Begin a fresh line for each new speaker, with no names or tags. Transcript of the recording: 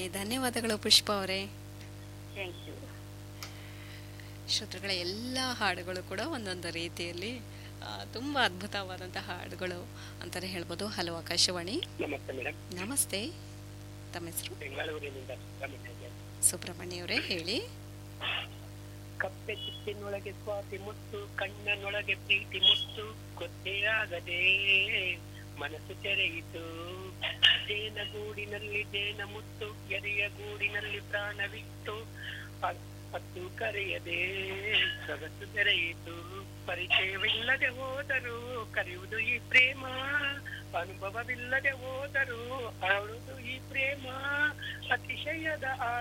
okay ಧನ್ಯವಾದಗಳು ಪುಷ್ಪ ಅವರೇ
thank you
ಶ್ರೋತೃಗಳ ಎಲ್ಲ ಹಾಡುಗಳು ಕೂಡ ಒಂದೊಂದು ರೀತಿಯಲ್ಲಿ ಆ, ತುಂಬ ಅದ್ಭುತವಾದಂತಹ ಹಾಡುಗಳು ಅಂತಲೇ ಹೇಳ್ಬೋದು ಹಲೋ ಆಕಾಶವಾಣಿ
ನಮಸ್ತೆ ಮೇಡಮ್
ನಮಸ್ತೆ ತಮ್ಮ ಹೆಸರು
ಬೆಂಗಳೂರಿನಿಂದ ಸುಬ್ರಹ್ಮಣ್ಯ
ಸುಬ್ರಹ್ಮಣ್ಯ ಅವರೇ ಹೇಳಿ
ಕಪ್ಪೆ ಚಿಪ್ಪಿನೊಳಗೆ ಸ್ವಾತಿ ಮುತ್ತು ಕಣ್ಣನೊಳಗೆ ಪ್ರೀತಿ ಮುತ್ತು ಗೊತ್ತೇ ಆಗದೆ ಮನಸ್ಸು ತೆರೆಯಿತು ಜೇನ ಗೂಡಿನಲ್ಲಿ ಜೇನ ಮುತ್ತು ಎದೆಯ ಗೂಡಿನಲ್ಲಿ ಪ್ರಾಣವಿತ್ತು ಅ- ಹತ್ತು ಕರೆಯದೆ ಸೊಗಸು ತೆರೆಯಿತು ಪರಿಚಯವಿಲ್ಲದೆ ಹೋದರು ಕರೆಯುವುದು ಈ ಪ್ರೇಮ ಅನುಭವವಿಲ್ಲದೆ ಹೋದರು ಆಡುವುದು ಈ ಪ್ರೇಮ ಅತಿಶಯದ ಆ